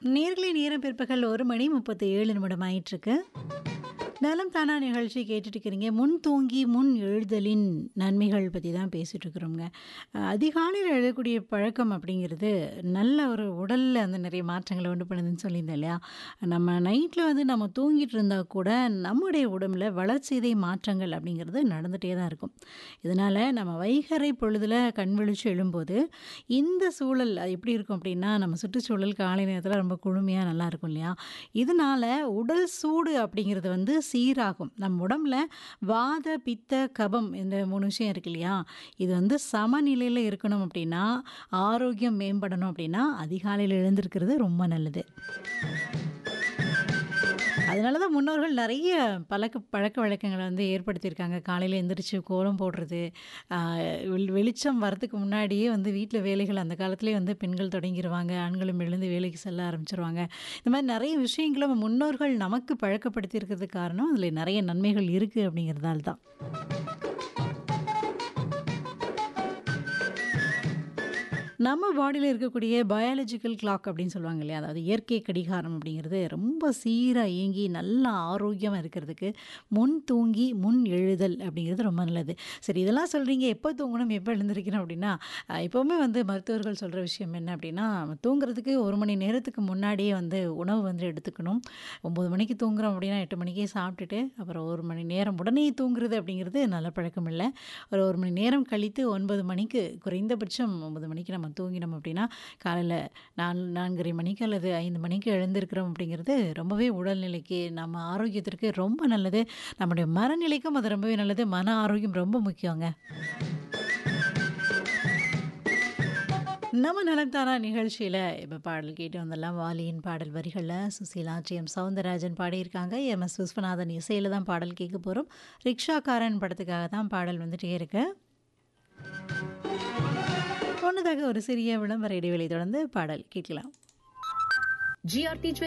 நேர்களை நேரம் பிற்பகல் ஒரு மணி முப்பத்தி ஏழு நிமிடம் ஆயிட்டிருக்கு நலம் தானா நிகழ்ச்சி கேட்டுட்டு இருக்கிறீங்க முன் தூங்கி முன் எழுதலின் நன்மைகள் பற்றி தான் பேசிகிட்டு இருக்கிறோங்க அஹ் அதிகாலையில் எழுதக்கூடிய பழக்கம் அப்படிங்கிறது நல்ல ஒரு உடலில் அந்த நிறைய மாற்றங்களை உண்டு பண்ணுதுன்னு சொல்லியிருந்தேன் இல்லையா நம்ம நைட்டில் வந்து நம்ம தூங்கிட்டு இருந்தால் கூட நம்முடைய உடம்புல வளர்ச்சிதை மாற்றங்கள் அப்படிங்கிறது நடந்துகிட்டே தான் இருக்கும் இதனால் நம்ம வைகறை பொழுதில் கண் விழிச்சு எழும்போது இந்த சூழல் அது எப்படி இருக்கும் அப்படின்னா நம்ம சுற்றுச்சூழல் காலை நேரத்தில் ரொம்ப குளுமையாக நல்லா இருக்கும் இல்லையா இதனால் உடல் சூடு அப்படிங்கிறது வந்து சீராகும் நம்ம உடம்புல வாத பித்த கபம் இந்த மூணு விஷயம் இருக்கு இல்லையா இது வந்து சமநிலையில் இருக்கணும் அப்படின்னா ஆரோக்கியம் மேம்படணும் அப்படின்னா அதிகாலையில் எழுந்திருக்கிறது ரொம்ப நல்லது அதனால தான் முன்னோர்கள் நிறைய பழக்க பழக்க வழக்கங்களை வந்து ஏற்படுத்தியிருக்காங்க காலையில் எந்திரிச்சு கோலம் போடுறது ஆஹ் வெளி- வெளிச்சம் வரதுக்கு முன்னாடியே வந்து வீட்டில் வேலைகள் அந்த காலத்துலேயே வந்து பெண்கள் தொடங்கிடுவாங்க ஆண்களும் எழுந்து வேலைக்கு செல்ல ஆரம்பிச்சிருவாங்க இந்த மாதிரி நிறைய விஷயங்களை நம்ம முன்னோர்கள் நமக்கு பழக்கப்படுத்தி இருக்கிறதுக்கு காரணம் அதில் நிறைய நன்மைகள் இருக்குது அப்படிங்கிறதால தான் நம்ம பாடியில் இருக்கக்கூடிய பயாலஜிக்கல் கிளாக் அப்படின்னு சொல்லுவாங்க இல்லையா அதாவது இயற்கை கடிகாரம் அப்படிங்கிறது ரொம்ப சீராக இயங்கி நல்லா ஆரோக்கியமாக இருக்கிறதுக்கு முன் தூங்கி முன் எழுதல் அப்படிங்கிறது ரொம்ப நல்லது சரி இதெல்லாம் சொல்கிறீங்க எப்போ தூங்கணும் எப்போ எழுந்திருக்கணும் அப்படின்னா அஹ், எப்போவுமே வந்து மருத்துவர்கள் சொல்கிற விஷயம் என்ன அப்படின்னா தூங்குறதுக்கு ஒரு மணி நேரத்துக்கு முன்னாடியே வந்து உணவு வந்து எடுத்துக்கணும் ஒம்பது மணிக்கு தூங்குறோம் அப்படின்னா எட்டு மணிக்கே சாப்பிட்டுட்டு அப்புறம் ஒரு மணி நேரம் உடனே தூங்குறது அப்படிங்கிறது நல்ல பழக்கம் இல்லை ஒரு ஒரு மணி நேரம் கழித்து ஒன்பது மணிக்கு குறைந்தபட்சம் ஒன்பது மணிக்கு நம்ம தூங்கினோம் அப்படின்னா காலையில் நாலு நான்கரை மணிக்கு அல்லது ஐந்து மணிக்கு எழுந்திருக்கிறோம் அப்படிங்கிறது ரொம்பவே உடல்நிலைக்கு நம்ம ஆரோக்கியத்திற்கு ரொம்ப நல்லது நம்முடைய மனநிலைக்கும் அது ரொம்பவே நல்லது மன ஆரோக்கியம் ரொம்ப முக்கியங்க நம்ம நலந்தாரா நிகழ்ச்சியில் இப்போ பாடல் கேட்டு வந்தெல்லாம் வாலியின் பாடல் வரிகளில் சுசீலா டி எம் சவுந்தரராஜன் பாடியிருக்காங்க எம் எஸ் விஸ்வநாதன் இசையில் தான் பாடல் கேட்க போகிறோம் ரிக்ஷாக்காரன் படத்துக்காக தான் பாடல் வந்துட்டே இருக்கு ஒன்றதாக ஒரு சிறிய விளம்பர இடைவெளி தொடர்ந்து பாடல் கேட்கலாம் ஜிஆர்டி